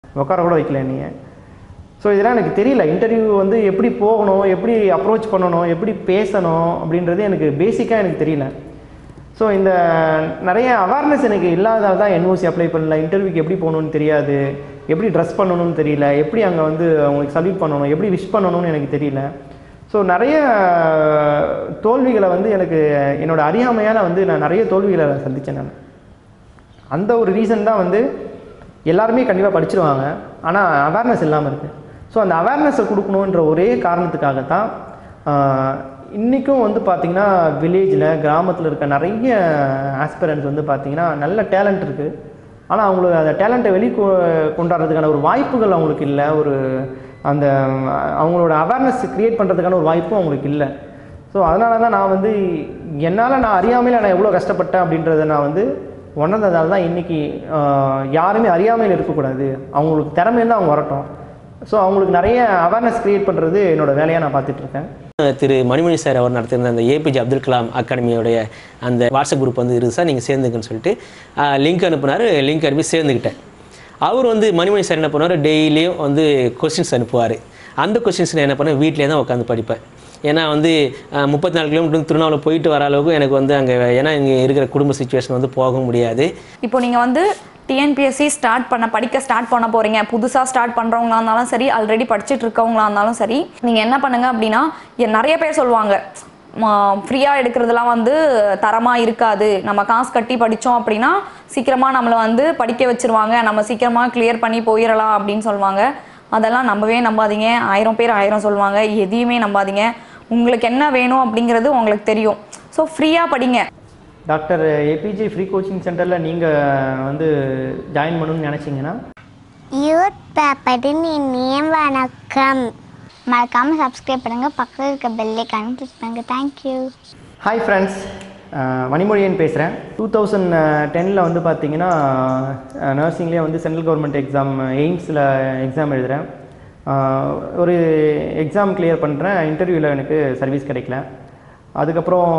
உட்கார கூட வைக்கல என்னைய ஸோ இதெல்லாம் எனக்கு தெரியல இன்டர்வியூ வந்து எப்படி போகணும் எப்படி அப்ரோச் பண்ணணும் எப்படி பேசணும் அப்படின்றது எனக்கு பேசிக்காக எனக்கு தெரியல ஸோ இந்த நிறைய அவேர்னஸ் எனக்கு இல்லாததால் தான் என்ஓசி அப்ளை பண்ணல இன்டர்வியூக்கு எப்படி போகணும்னு தெரியாது எப்படி ட்ரெஸ் பண்ணணும்னு தெரியல எப்படி அங்கே வந்து அவங்களுக்கு சல்யூட் பண்ணணும் எப்படி விஷ் பண்ணணும்னு எனக்கு தெரியல ஸோ நிறைய தோல்விகளை வந்து எனக்கு என்னோட அறியாமையால் வந்து நான் நிறைய தோல்விகளை சந்தித்தேன் நான் அந்த ஒரு ரீசன் தான் வந்து எல்லாருமே கண்டிப்பாக படிச்சிருவாங்க ஆனால் அவேர்னஸ் இல்லாமல் இருக்குது ஸோ அந்த அவேர்னஸை கொடுக்கணுன்ற ஒரே காரணத்துக்காகத்தான் இன்றைக்கும் வந்து பார்த்திங்கன்னா வில்லேஜில் கிராமத்தில் இருக்க நிறைய ஆஸ்பிரன்ஸ் வந்து பார்த்திங்கன்னா நல்ல டேலண்ட் இருக்குது ஆனால் அவங்களுக்கு அந்த டேலண்ட்டை வெளி கொ- கொண்டாடுறதுக்கான ஒரு வாய்ப்புகள் அவங்களுக்கு இல்லை ஒரு அந்த அவங்களோட அவேர்னஸ் க்ரியேட் பண்ணுறதுக்கான ஒரு வாய்ப்பும் அவங்களுக்கு இல்லை ஸோ அதனால தான் நான் வந்து என்னால் நான் அறியாமையில் நான் எவ்வளோ கஷ்டப்பட்டேன் அப்படின்றத நான் வந்து உணர்ந்ததால தான் இன்றைக்கி யாருமே அறியாமையில் இருக்கக்கூடாது அவங்களுக்கு திறமையில அவங்க வரட்டும் ஸோ அவங்களுக்கு நிறைய அவேர்னஸ் க்ரியேட் பண்ணுறது என்னோட வேலையாக நான் பார்த்துட்டு இருக்கேன் திரு மணிமணி சார் அவர் நடத்தியிருந்த அந்த ஏபிஜே அப்துல் கலாம் அகாடமியோடைய அந்த வாட்ஸ்அப் குரூப் வந்து இருக்குது சார் நீங்கள் சேர்ந்துக்குன்னு சொல்லிட்டு லிங்க் அனுப்புனார் லிங்க் அனுப்பி சேர்ந்துக்கிட்டேன் அவர் வந்து மணிமணி சார் என்ன பண்ணுவார் டெய்லியும் வந்து கொஸ்டின்ஸ் அனுப்புவார் அந்த கொஸ்டின்ஸ் நான் என்ன பண்ணேன் வீட்டிலே தான் உட்காந்து படிப்பேன் ஏன்னா வந்து முப்பத்தி நாலு கிலோமீட்டர் திருநாவலை போயிட்டு வர அளவுக்கு எனக்கு வந்து அங்கே ஏன்னா இங்கே இருக்கிற குடும்ப சுச்சுவேஷன் வந்து போக முடியாது இப்போ நீங்கள் வந்து டிஎன்பிஎஸ்சி ஸ்டார்ட் பண்ண படிக்க ஸ்டார்ட் பண்ண போகிறீங்க புதுசாக ஸ்டார்ட் பண்ணுறவங்களா இருந்தாலும் சரி ஆல்ரெடி படிச்சுட்டு இருக்கவங்களா இருந்தாலும் சரி நீங்கள் என்ன பண்ணுங்க அப்படின்னா எ- நிறைய பேர் சொல்லுவாங்க ஃப்ரீயாக எடுக்கிறதுலாம் வந்து தரமாக இருக்காது நம்ம காசு கட்டி படித்தோம் அப்படின்னா சீக்கிரமாக நம்மளை வந்து படிக்க வச்சிருவாங்க நம்ம சீக்கிரமாக கிளியர் பண்ணி போயிடலாம் அப்படின்னு சொல்லுவாங்க அதெல்லாம் நம்பவே நம்பாதீங்க ஆயிரம் பேர் ஆயிரம் சொல்லுவாங்க எதையுமே நம்பாதீங்க உங்களுக்கு என்ன வேணும் அப்படிங்கிறது உங்களுக்கு தெரியும் ஸோ ஃப்ரீயாக படிங்க டாக்டர் ஏபிஜே ஃப்ரீ கோச்சிங் சென்டரில் நீங்கள் வந்து ஜாயின் பண்ணணும்னு நினச்சிங்கன்னா யூத் பேப்பரின் இனிய வணக்கம் மறக்காம சப்ஸ்கிரைப் பண்ணுங்க பக்கத்தில் இருக்க பெல்லைக்கான கிளிக் பண்ணுங்க தேங்க்யூ ஹாய் ஃப்ரெண்ட்ஸ் மணிமொழியன் பேசுகிறேன் டூ தௌசண்ட் டெனில் வந்து பார்த்தீங்கன்னா நர்சிங்லேயே வந்து சென்ட்ரல் கவர்மெண்ட் எக்ஸாம் எய்ம்ஸில் எக்ஸாம் எழுதுகிறேன் அஹ், ஒரு எக்ஸாம் கிளியர் பண்ணுறேன் இன்டர்வியூவில் எனக்கு சர்வீஸ் கிடைக்கல அதுக்கப்புறம்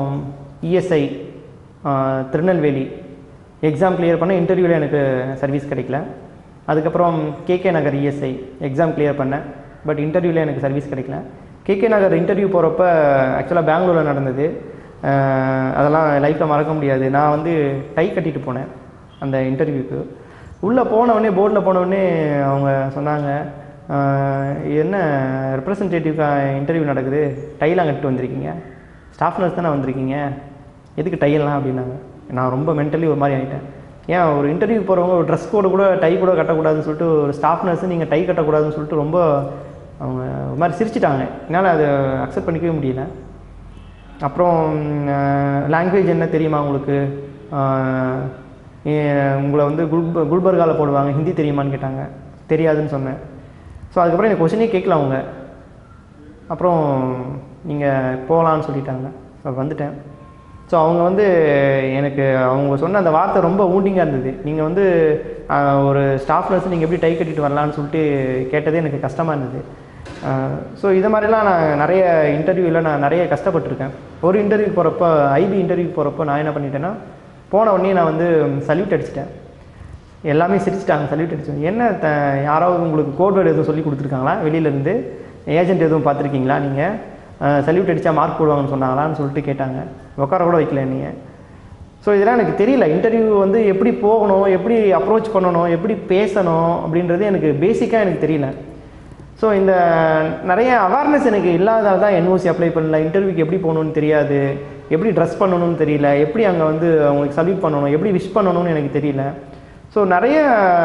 இஎஸ்ஐ திருநெல்வேலி எக்ஸாம் கிளியர் பண்ண இன்டர்வியூவில் எனக்கு சர்வீஸ் கிடைக்கல அதுக்கப்புறம் KK Nagar ESI exam clear பண்ணேன் பட் இன்டர்வியூவில் எனக்கு சர்வீஸ் கிடைக்கல கேகே நகர் இன்டர்வியூ போகிறப்ப ஆக்சுவலாக பெங்களூரில் நடந்தது அஹ் அதெல்லாம் லைஃப்பில் மறக்க முடியாது நான் வந்து டை கட்டிட்டு போனேன் அந்த இன்டர்வியூக்கு உள்ளே போனவுடனே போர்டில் போனவுடனே அவங்க சொன்னாங்க அஹ் என்ன ரெப்ரசன்டேட்டிவ்க்கு இன்டர்வியூ நடக்குது டைலாம் கட்டிட்டு வந்திருக்கீங்க ஸ்டாஃப் நர்ஸ் தானே வந்திருக்கீங்க எதுக்கு டையெல்லாம் அப்படின்னாங்க நான் ரொம்ப மென்டலி ஒரு மாதிரி ஆகிட்டேன் ஏன் ஒரு இன்டர்வியூ போகிறவங்க ஒரு ட்ரெஸ் கோடு கூட டை கூட கட்டக்கூடாதுன்னு சொல்லிட்டு ஒரு ஸ்டாஃப் நர்ஸ் நீங்கள் டை கட்டக்கூடாதுன்னு சொல்லிட்டு ரொம்ப அவங்க ஒரு மாதிரி சிரிச்சிட்டாங்க என்னால் அதை அக்செப்ட் பண்ணிக்கவே முடியல அப்புறம் லாங்குவேஜ் என்ன தெரியுமா உங்களுக்கு ஆஹ் ஏ- உங்களை வந்து குல்ப குல்பர்காவில் போடுவாங்க ஹிந்தி தெரியுமான்னு கேட்டாங்க தெரியாதுன்னு சொன்னேன் ஸோ அதுக்கப்புறம் எனக்கு கொஷினே கேட்கல அவங்க அப்புறம் நீங்கள் போகலான்னு சொல்லிட்டாங்க ஸோ வந்துட்டேன் ஸோ அவங்க வந்து எனக்கு அவங்க சொன்ன அந்த வார்த்தை ரொம்ப ஊண்டிங்காக இருந்தது நீங்கள் வந்து ஆஹ், ஒரு ஸ்டாஃப் நர்ஸ் நீங்கள் எப்படி டை கட்டிட்டு வரலான்னு சொல்லிட்டு கேட்டதே எனக்கு கஷ்டமாக இருந்தது ஸோ இது மாதிரிலாம் நான் நிறைய இன்டர்வியூவில் நான் நிறைய கஷ்டப்பட்டிருக்கேன் ஒரு இன்டர்வியூ போகிறப்ப ஐபி இன்டர்வியூ போகிறப்ப நான் என்ன பண்ணிட்டேன்னா போன உடனே நான் வந்து சல்யூட் அடிச்சிட்டேன் எல்லாமே சிரிச்சிட்டாங்க சல்யூட் அடிச்சோம் என்ன த யாராவது உங்களுக்கு கோட் வேர்டு எதுவும் சொல்லி கொடுத்துருக்காங்களா வெளியிலேருந்து ஏஜென்ட் எதுவும் பார்த்துருக்கீங்களா நீங்கள் சல்யூட் அடித்தா மார்க் போடுவாங்கன்னு சொன்னாங்களான்னு சொல்லிட்டு கேட்டாங்க உட்கார கூட வைக்கல நீங்கள் ஸோ இதெல்லாம் எனக்கு தெரியல இன்டர்வியூ வந்து எப்படி போகணும் எப்படி அப்ரோச் பண்ணணும் எப்படி பேசணும் அப்படின்றது எனக்கு பேசிக்காக எனக்கு தெரியல ஸோ இந்த நிறைய அவேர்னஸ் எனக்கு இல்லாததால் தான் என்ஓசி அப்ளை பண்ணல இன்டர்வியூக்கு எப்படி போகணும்னு தெரியாது எப்படி ட்ரெஸ் பண்ணணும்னு தெரியல எப்படி அங்கே வந்து அவங்களுக்கு சல்யூட் பண்ணணும் எப்படி விஷ் பண்ணணும்னு எனக்கு தெரியல ஸோ நிறைய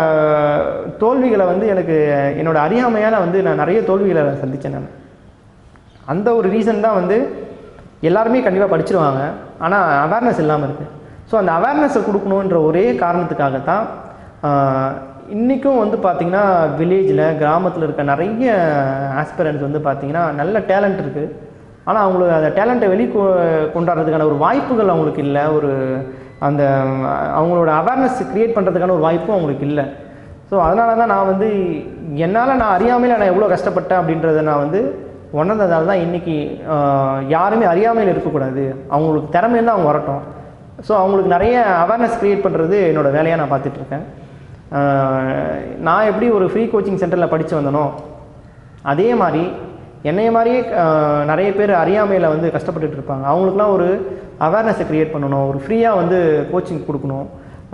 தோல்விகளை வந்து எனக்கு என்னோட அறியாமையால் வந்து நான் நிறைய தோல்விகளை சந்தித்தேன் நான் அந்த ஒரு ரீசன் தான் வந்து எல்லாருமே கண்டிப்பாக படிச்சிருவாங்க ஆனால் அவேர்னஸ் இல்லாமல் இருக்குது ஸோ அந்த அவேர்னஸை கொடுக்கணுன்ற ஒரே காரணத்துக்காகத்தான் இன்றைக்கும் வந்து பார்த்திங்கன்னா வில்லேஜில் கிராமத்தில் இருக்க நிறைய ஆஸ்பிரன்ஸ் வந்து பார்த்திங்கன்னா நல்ல டேலண்ட் இருக்குது ஆனால் அவங்களுக்கு அந்த டேலண்ட்டை வெளி கொ- கொண்டாடுறதுக்கான ஒரு வாய்ப்புகள் அவங்களுக்கு இல்லை ஒரு அந்த அவங்களோட அவேர்னஸ் க்ரியேட் பண்ணுறதுக்கான ஒரு வாய்ப்பும் அவங்களுக்கு இல்லை ஸோ அதனால தான் நான் வந்து என்னால் நான் அறியாமையில் நான் எவ்வளோ கஷ்டப்பட்டேன் அப்படின்றத நான் வந்து உணர்ந்ததால தான் இன்றைக்கி யாருமே அறியாமையில் இருக்கக்கூடாது அவங்களுக்கு திறமையில அவங்க வரட்டும் ஸோ அவங்களுக்கு நிறைய அவேர்னஸ் க்ரியேட் பண்ணுறது என்னோட வேலையாக நான் பார்த்துட்ருக்கேன் ஆஹ் நான் எப்படி ஒரு ஃப்ரீ கோச்சிங் சென்டரில் படித்து வந்தனோ அதே மாதிரி என்னைய மாதிரியே ஆஹ் நிறைய பேர் அறியாமையில் வந்து கஷ்டப்பட்டுட்டு இருப்பாங்க அவங்களுக்குலாம் ஒரு அவேர்னஸை க்ரியேட் பண்ணணும் ஒரு ஃப்ரீயாக வந்து கோச்சிங் கொடுக்கணும்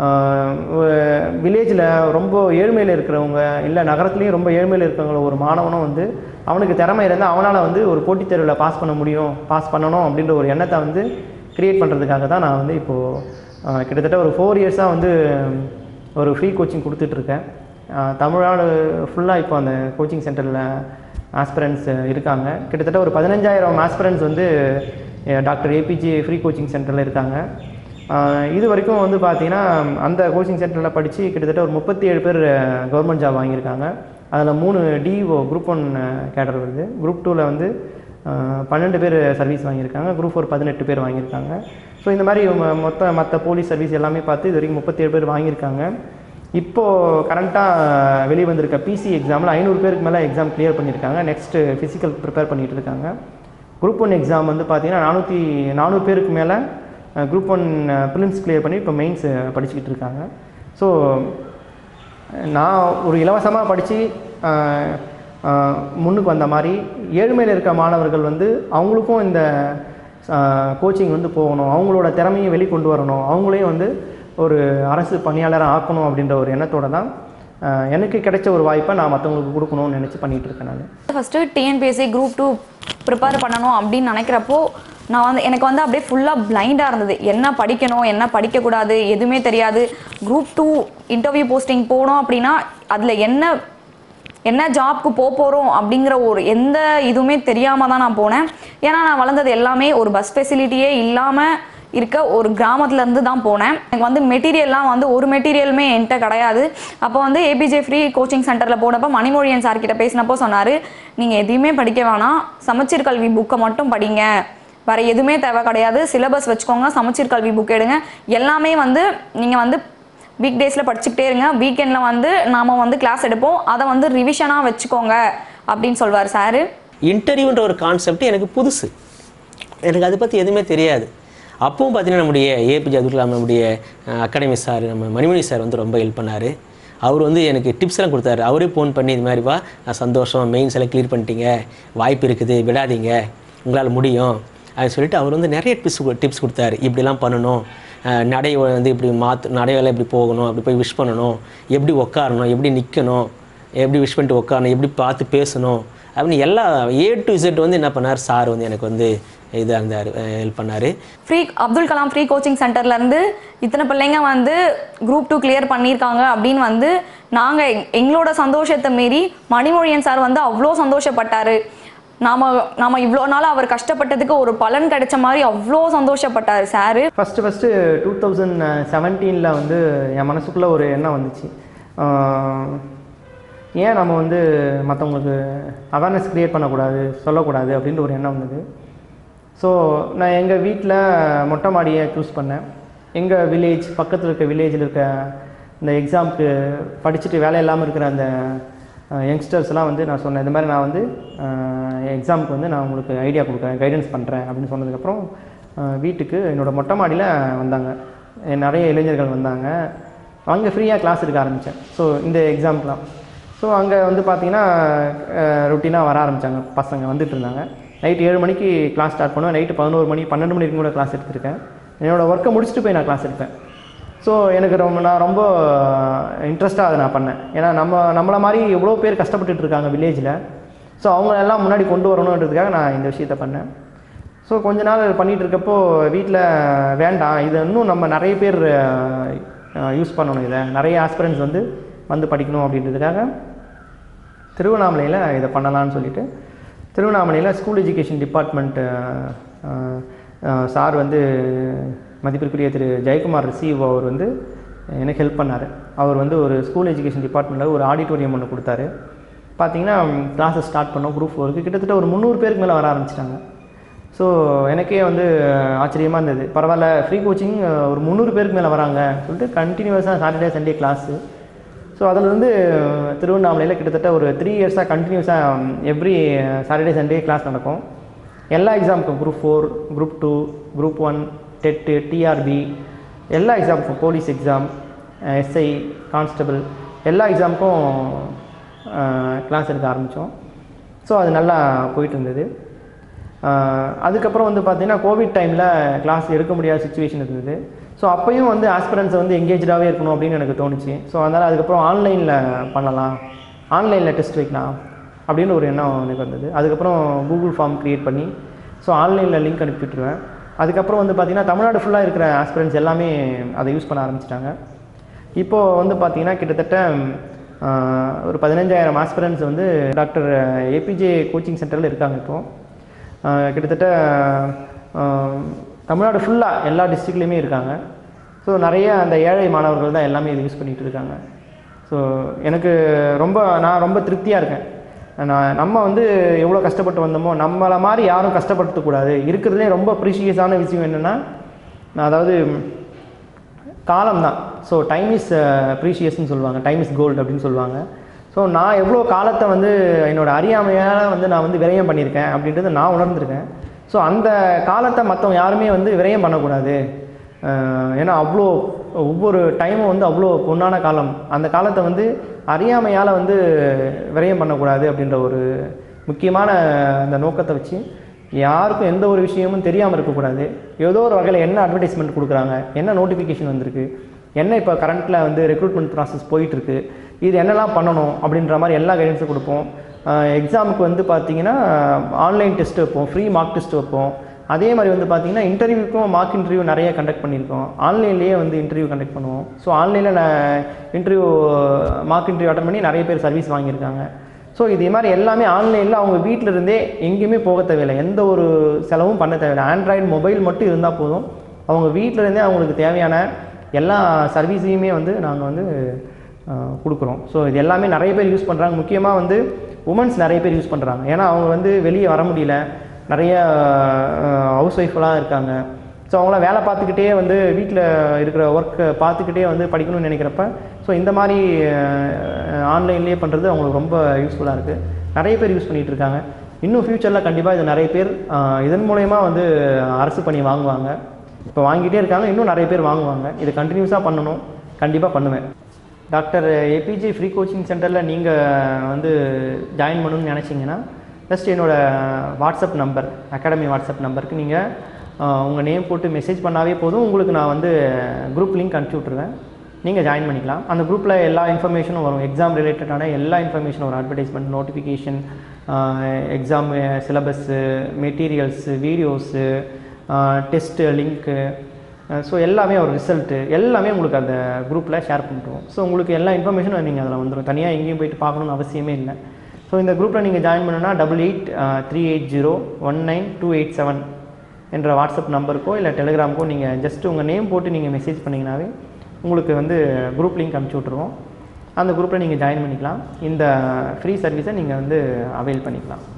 வில்லேஜில் ரொம்ப ஏழ்மையில் இருக்கிறவங்க இல்லை நகரத்துலேயும் ரொம்ப ஏழ்மையில் இருக்கிறவங்கள ஒரு மாணவனும் வந்து அவனுக்கு திறமை இருந்தால் அவனால் வந்து ஒரு போட்டித் தேர்வில் பாஸ் பண்ண முடியும் பாஸ் பண்ணணும் அப்படின்ற ஒரு எண்ணத்தை வந்து க்ரியேட் பண்ணுறதுக்காக தான் நான் வந்து இப்போது கிட்டத்தட்ட ஒரு ஃபோர் இயர்ஸாக வந்து ஒரு ஃப்ரீ கோச்சிங் கொடுத்துட்ருக்கேன் தமிழ்நாடு ஃபுல்லாக இப்போ அந்த கோச்சிங் சென்டரில் ஆஸ்பிரண்ட்ஸ் இருக்காங்க கிட்டத்தட்ட ஒரு பதினஞ்சாயிரம் ஆஸ்பிரண்ட்ஸ் வந்து அஹ், டாக்டர் ஏபிஜே ஃப்ரீ கோச்சிங் சென்டரில் இருக்காங்க அஹ், இது வரைக்கும் வந்து பார்த்தீங்கன்னா அந்த கோச்சிங் சென்டரில் படித்து கிட்டத்தட்ட ஒரு முப்பத்தி ஏழு பேர் கவர்மெண்ட் ஜாப் வாங்கியிருக்காங்க அதில் மூணு டிஓ குரூப் ஒன் கேடர் வருது குரூப் டூவில் வந்து அஹ், பன்னெண்டு பேர் சர்வீஸ் வாங்கியிருக்காங்க குரூப் ஃபோர் பதினெட்டு பேர் வாங்கியிருக்காங்க ஸோ இந்த மாதிரி ம- மொத்த மற்ற போலீஸ் சர்வீஸ் எல்லாமே பார்த்து இது வரைக்கும் முப்பத்தேழு பேர் வாங்கியிருக்காங்க இப்போது கரண்ட்டாக வெளியே வந்திருக்க பிசி எக்ஸாமில் ஐநூறு பேருக்கு மேலே எக்ஸாம் கிளியர் பண்ணியிருக்காங்க நெக்ஸ்ட்டு ஃபிசிக்கல் ப்ரிப்பேர் பண்ணிட்டு இருக்காங்க குரூப் ஒன் எக்ஸாம் வந்து பார்த்தீங்கன்னா நானூற்றி நானூறு பேருக்கு மேலே குரூப் ஒன் ப்ரிலிம்ஸ் கிளியர் பண்ணி இப்போ மெயின்ஸ் படிச்சுக்கிட்டு இருக்காங்க ஸோ நான் ஒரு இலவசமாக படித்து முன்னுக்கு வந்த மாதிரி ஏழ்மையில் இருக்க மாணவர்கள் வந்து அவங்களுக்கும் இந்த கோச்சிங் வந்து போகணும் அவங்களோட திறமையை வெளிக்கொண்டு வரணும் அவங்களையும் வந்து ஒரு அரசு பணியாளராக ஆக்கணும் அப்படின்ற ஒரு எண்ணத்தோட தான் ஆஹ் எனக்கு கிடைச்ச ஒரு வாய்ப்பை நான் மற்றவங்களுக்கு கொடுக்கணும்னு நினச்சி பண்ணிகிட்டு இருக்கேன் நான் first TNPSC group two prepare பண்ணணும் அப்படின்னு நினைக்கிறப்போ நான் வந்து எனக்கு வந்து அப்படியே ஃபுல்லாக பிளைண்டாக இருந்தது என்ன படிக்கணும் என்ன படிக்கக்கூடாது எதுவுமே தெரியாது குரூப் டூ இன்டர்வியூ போஸ்டிங் போனோம் அப்படின்னா அதில் என்ன என்ன ஜாப்க்கு போக போகிறோம் அப்படிங்கிற ஒரு எந்த இதுவுமே தெரியாமல் தான் நான் போனேன் ஏன்னா நான் வளர்ந்தது எல்லாமே ஒரு பஸ் ஃபெசிலிட்டியே இல்லாமல் இருக்க ஒரு கிராமத்துல இருந்து தான் போனேன் எனக்கு வந்து மெட்டீரியல்லாம் வந்து ஒரு மெட்டீரியலுமே என்கிட்ட கிடையாது அப்போ வந்து ஏபிஜே ஃப்ரீ கோச்சிங் சென்டரில் போனப்போ மணிமொழியன் சார் கிட்ட பேசினப்போ சொன்னார் நீங்கள் எதையுமே படிக்க வேணாம் சமச்சீர் கல்வி புக்கை மட்டும் படிங்க வேற எதுவுமே தேவை கிடையாது சிலபஸ் வச்சுக்கோங்க சமச்சீர் கல்வி புக் எடுங்க எல்லாமே வந்து நீங்கள் வந்து வீக் டேஸில் படிச்சுக்கிட்டே இருங்க வீக்கெண்டில் வந்து நாம் வந்து கிளாஸ் எடுப்போம் அதை வந்து ரிவிஷனாக வச்சுக்கோங்க அப்படின்னு சொல்வார் சார் இன்டர்வியூன்ற ஒரு கான்செப்ட் எனக்கு புதுசு எனக்கு அதை பற்றி எதுவுமே தெரியாது அப்பவும் பார்த்தீங்கன்னா நம்முடைய ஏபிஜே அப்துல் கலாம் நம்முடைய அகாடமி சார் நம்ம மணிமணி சார் வந்து ரொம்ப ஹெல்ப் பண்ணார் அவர் வந்து எனக்கு டிப்ஸ் எல்லாம் கொடுத்தாரு அவரே ஃபோன் பண்ணி இது மாதிரி வா நான் சந்தோஷம் மெயின்ஸ் எல்லாம் கிளியர் பண்ணிட்டீங்க வாய்ப்பு இருக்குது விடாதீங்க உங்களால் முடியும் அப்படின்னு சொல்லிட்டு அவர் வந்து நிறைய டிப்ஸ் டிப்ஸ் கொடுத்தாரு இப்படிலாம் பண்ணணும் அஹ் நடை வந்து இப்படி மாற்று நடையெல்லாம் இப்படி போகணும் அப்படி போய் விஷ் பண்ணணும் எப்படி உட்காரணும் எப்படி நிற்கணும் எப்படி விஷ் பண்ணிட்டு உட்காரணும் எப்படி பார்த்து பேசணும் அப்படின்னு எல்லா ஏ டு இசட் வந்து என்ன பண்ணார் சார் வந்து எனக்கு வந்து இதாக இருந்தார் ஹெல்ப் பண்ணார் free Abdul Kalam free coaching சென்டர்லேருந்து இத்தனை பிள்ளைங்க வந்து குரூப் டூ கிளியர் பண்ணியிருக்காங்க அப்படின்னு வந்து நாங்கள் எங்களோட சந்தோஷத்தை மீறி மணிமொழியன் சார் வந்து அவ்வளோ சந்தோஷப்பட்டாரு நாம நாம இவ்வளோ நாள் அவர் கஷ்டப்பட்டதுக்கு ஒரு பலன் கிடைச்ச மாதிரி அவ்வளோ சந்தோஷப்பட்டார் sir first first two thousand செவன்டீனில் வந்து என் மனசுக்குள்ளே ஒரு எண்ணம் வந்துச்சு ஆஹ் ஏன் நம்ம வந்து மற்றவங்களுக்கு அவேர்னஸ் க்ரியேட் பண்ணக்கூடாது சொல்லக்கூடாது அப்படின்ற ஒரு எண்ணம் வந்தது ஸோ நான் எங்கள் வீட்டில் மொட்டை மாடியை சூஸ் பண்ணேன் எங்கள் வில்லேஜ் பக்கத்தில் இருக்க வில்லேஜில் இருக்க இந்த எக்ஸாமுக்கு படிச்சுட்டு வேலை இல்லாமல் இருக்கிற அந்த யங்ஸ்டர்ஸ்லாம் வந்து நான் சொன்னேன் இந்த மாதிரி நான் வந்து எக்ஸாமுக்கு வந்து நான் உங்களுக்கு ஐடியா கொடுக்குறேன் கைடன்ஸ் பண்ணுறேன் அப்படின்னு சொன்னதுக்கப்புறம் அஹ், வீட்டுக்கு என்னோடய மொட்டை மாடியில் வந்தாங்க எ- நிறைய இளைஞர்கள் வந்தாங்க அங்கே ஃப்ரீயாக கிளாஸ் எடுக்க ஆரம்பித்தேன் ஸோ இந்த எக்ஸாம்க்குலாம் ஸோ அங்கே வந்து பார்த்தீங்கன்னா ருட்டீனாக வர ஆரம்பித்தாங்க பசங்க வந்துட்டு இருந்தாங்க நைட் ஏழு மணிக்கு கிளாஸ் ஸ்டார்ட் பண்ணுவேன் நைட்டு பதினோரு மணி பன்னெண்டு மணி வரைக்கும் கூட கிளாஸ் எடுத்திருக்கேன் என்னோடய ஒர்க்கை முடிச்சுட்டு போய் நான் கிளாஸ் எடுப்பேன் ஸோ எனக்கு ரொம்ப நான் ரொம்ப இன்ட்ரெஸ்ட்டாக அதை நான் பண்ணேன் ஏன்னா நம்ம நம்மளை மாதிரி எவ்வளோ பேர் கஷ்டப்பட்டுட்டு இருக்காங்க வில்லேஜில் ஸோ அவங்க எல்லாம் முன்னாடி கொண்டு வரணுன்றதுக்காக நான் இந்த விஷயத்த பண்ணேன் ஸோ கொஞ்ச நாள் பண்ணிகிட்டு இருக்கப்போ வீட்டில் வேண்டாம் இதை இன்னும் நம்ம நிறைய பேர் யூஸ் பண்ணணும் இதை நிறைய ஆஸ்பிரண்ட்ஸ் வந்து வந்து படிக்கணும் அப்படின்றதுக்காக திருவண்ணாமலையில் இதை பண்ணலாம்னு சொல்லிட்டு திருவண்ணாமலையில் ஸ்கூல் எஜுகேஷன் டிபார்ட்மெண்ட் சார் வந்து மதிப்பிற்குரிய திரு ஜெயக்குமார் ரிசீவ் அவர் வந்து எனக்கு ஹெல்ப் பண்ணார் அவர் வந்து ஒரு ஸ்கூல் எஜுகேஷன் டிபார்ட்மெண்ட்டில் ஒரு ஆடிட்டோரியம் ஒன்று கொடுத்தாரு பார்த்தீங்கன்னா கிளாஸஸ் ஸ்டார்ட் பண்ணோம் குரூப் ஃபோருக்கு கிட்டத்தட்ட ஒரு முந்நூறு பேருக்கு மேலே வர ஆரம்பிச்சிட்டாங்க ஸோ எனக்கே வந்து ஆச்சரியமாக இருந்தது பரவாயில்ல ஃப்ரீ கோச்சிங் ஒரு முந்நூறு பேருக்கு மேலே வராங்க சொல்லிட்டு கண்டினியூஸாக சாட்டர்டே சண்டே கிளாஸு ஸோ அதில் வந்து திருவண்ணாமலையில் கிட்டத்தட்ட ஒரு த்ரீ இயர்ஸாக கண்டினியூஸாக எவ்ரி சாட்டர்டே சண்டே கிளாஸ் நடக்கும் எல்லா எக்ஸாமுக்கும் group four group two group one TET TRP எல்லா எக்ஸாமுக்கும் போலீஸ் எக்ஸாம் எஸ்ஐ கான்ஸ்டபிள் எல்லா எக்ஸாமுக்கும் கிளாஸ் எடுக்க ஆரம்பித்தோம் ஸோ அது நல்லா போயிட்டு இருந்தது ஆஹ் அதுக்கப்புறம் வந்து பார்த்தீங்கன்னா கோவிட் டைமில் கிளாஸ் எடுக்க முடியாத சுச்சுவேஷன் இருந்தது ஸோ அப்பயும் வந்து ஆஸ்பிரன்ஸை வந்து எங்கேஜாகவே இருக்கணும் அப்படின்னு எனக்கு தோணுச்சு ஸோ அதனால் அதுக்கப்புறம் ஆன்லைனில் பண்ணலாம் ஆன்லைனில் டெஸ்ட் வைக்கலாம் அப்படின்னு ஒரு எண்ணம் எனக்கு வந்தது அதுக்கப்புறம் கூகுள் ஃபார்ம் க்ரியேட் பண்ணி ஸோ ஆன்லைனில் லிங்க் அனுப்பிவிட்டுருவேன் அதுக்கப்புறம் வந்து பார்த்திங்கன்னா தமிழ்நாடு ஃபுல்லாக இருக்கிற ஆஸ்பிரன்ஸ் எல்லாமே அதை யூஸ் பண்ண ஆரம்பிச்சிட்டாங்க இப்போது வந்து பார்த்தீங்கன்னா கிட்டத்தட்ட ஆஹ், ஒரு பதினஞ்சாயிரம் ஆஸ்பிரன்ஸ் வந்து டாக்டர் ஏபிஜே கோச்சிங் சென்டரில் இருக்காங்க இப்போது ஆஹ், கிட்டத்தட்ட ஆஹ், தமிழ்நாடு ஃபுல்லாக எல்லா டிஸ்ட்ரிக்ட்லேயுமே இருக்காங்க ஸோ நிறைய அந்த ஏழை மாணவர்கள் தான் எல்லாமே இது யூஸ் பண்ணிகிட்டு இருக்காங்க ஸோ எனக்கு ரொம்ப நான் ரொம்ப திருப்தியாக இருக்கேன் நான் நம்ம வந்து எவ்வளோ கஷ்டப்பட்டு வந்தோமோ நம்மளை மாதிரி யாரும் கஷ்டப்படுத்தக்கூடாது இருக்கிறதுலே ரொம்ப ப்ரீஷியஸான விஷயம் என்னென்னா அதாவது காலம் தான் ஸோ டைம் இஸ் ப்ரீஷியஸ்னு சொல்லுவாங்க டைம் இஸ் கோல்டு அப்படின்னு சொல்லுவாங்க ஸோ நான் எவ்வளோ காலத்தை வந்து என்னோட அறியாமையால் வந்து நான் வந்து விரயம் பண்ணியிருக்கேன் அப்படின்றத நான் உணர்ந்திருக்கேன் ஸோ அந்த காலத்தை மற்றவங்க யாருமே வந்து விரயம் பண்ணக்கூடாது அஹ் ஏன்னா அவ்வளோ ஒவ்வொரு டைமும் வந்து அவ்வளோ பொன்னான காலம் அந்த காலத்தை வந்து அறியாமையால் வந்து விரயம் பண்ணக்கூடாது அப்படின்ற ஒரு முக்கியமான அந்த நோக்கத்தை வச்சு யாருக்கும் எந்த ஒரு விஷயமும் தெரியாமல் இருக்கக்கூடாது ஏதோ ஒரு வகையில் என்ன அட்வர்டைஸ்மெண்ட் கொடுக்குறாங்க என்ன நோட்டிஃபிகேஷன் வந்திருக்கு என்ன இப்போ கரண்ட்டில் வந்து ரெக்ரூட்மெண்ட் ப்ராசஸ் போயிட்டுருக்கு இது என்னெல்லாம் பண்ணணும் அப்படின்ற மாதிரி எல்லா கைடன்ஸும் கொடுப்போம் எக்ஸாமுக்கு வந்து பார்த்தீங்கன்னா ஆன்லைன் டெஸ்ட் வைப்போம் ஃப்ரீ மார்க் டெஸ்ட் வைப்போம் அதே மாதிரி வந்து பார்த்தீங்கன்னா இன்டர்வியூக்கும் மார்க் இன்டர்வியூ நிறைய கண்டக்ட் பண்ணியிருக்கோம் ஆன்லைன்லேயே வந்து இன்டர்வியூ கண்டக்ட் பண்ணுவோம் ஸோ ஆன்லைனில் நான் இன்டர்வியூ மார்க் இன்டர்வியூ அட்டன் பண்ணி நிறைய பேர் சர்வீஸ் வாங்கியிருக்காங்க ஸோ இதே மாதிரி எல்லாமே ஆன்லைனில் அவங்க வீட்டில் இருந்தே எங்கேயுமே போக தேவையில்லை எந்த ஒரு செலவும் பண்ண தேவையில்லை ஆண்ட்ராய்டு மொபைல் மட்டும் இருந்தால் போதும் அவங்க வீட்டில் இருந்தே அவங்களுக்கு தேவையான எல்லா சர்வீஸையுமே வந்து நாங்கள் வந்து அஹ், கொடுக்குறோம் ஸோ இது எல்லாமே நிறைய பேர் யூஸ் பண்ணுறாங்க முக்கியமாக வந்து உமன்ஸ் நிறைய பேர் யூஸ் பண்ணுறாங்க ஏன்னா அவங்க வந்து வெளியே வர முடியல நிறைய ஹவுஸ் ஒய்ஃபெலாம் இருக்காங்க ஸோ அவங்களாம் வேலை பார்த்துக்கிட்டே வந்து வீட்டில் இருக்கிற ஒர்க்கை பார்த்துக்கிட்டே வந்து படிக்கணும்னு நினைக்கிறப்ப ஸோ இந்த மாதிரி ஆன்லைன்லேயே பண்ணுறது அவங்களுக்கு ரொம்ப யூஸ்ஃபுல்லாக இருக்குது நிறைய பேர் யூஸ் பண்ணிகிட்டு இருக்காங்க இன்னும் ஃப்யூச்சரில் கண்டிப்பாக இது நிறைய பேர் அஹ், இதன் மூலயமா வந்து அரசு பணி வாங்குவாங்க இப்போ வாங்கிட்டே இருக்காங்க இன்னும் நிறைய பேர் வாங்குவாங்க இதை கண்டினியூஸாக பண்ணணும் கண்டிப்பாக பண்ணுவேன் டாக்டர் ஏபிஜே ஃப்ரீ கோச்சிங் சென்டரில் நீங்கள் வந்து ஜாயின் பண்ணணும்னு நினச்சிங்கன்னா ஜஸ்ட் என்னோடய வாட்ஸ்அப் நம்பர் அகாடமி வாட்ஸ்அப் நம்பருக்கு நீங்கள் உங்கள் நேம் போட்டு மெசேஜ் பண்ணாவே போதும் உங்களுக்கு நான் வந்து குரூப் லிங்க் அனுப்பிச்சி விட்ருவேன் நீங்கள் ஜாயின் பண்ணிக்கலாம் அந்த குரூப்பில் எல்லா இன்ஃபர்மேஷனும் வரும் எக்ஸாம் ரிலேட்டடான எல்லா இன்ஃபர்மேஷனும் வரும் advertisement notification exam syllabus materials videos test link so எல்லாமே ஒரு ரிசல்ட்டு எல்லாமே உங்களுக்கு அந்த குரூப்பில் ஷேர் பண்ணிட்டுருவோம் ஸோ உங்களுக்கு எல்லா இன்ஃபர்மேஷனும் நீங்கள் அதில் வந்துடும் தனியாக எங்கேயும் போயிட்டு பார்க்கணும்னு அவசியமே இல்லை ஸோ இந்த குரூப்பில் நீங்கள் ஜாயின் பண்ணணும்னா double eight three eight zero one nine two eight seven என்ற வாட்ஸ்அப் நம்பருக்கோ இல்லை டெலிகிராமுக்கோ நீங்கள் ஜஸ்ட் உங்கள் நேம் போட்டு நீங்கள் மெசேஜ் பண்ணிங்கனாவே உங்களுக்கு வந்து குரூப் லிங்க் அனுப்பிச்சி விட்ருவோம் அந்த குரூப்பில் நீங்கள் ஜாயின் பண்ணிக்கலாம் இந்த ஃப்ரீ சர்வீஸை நீங்கள் வந்து அவைல் பண்ணிக்கலாம்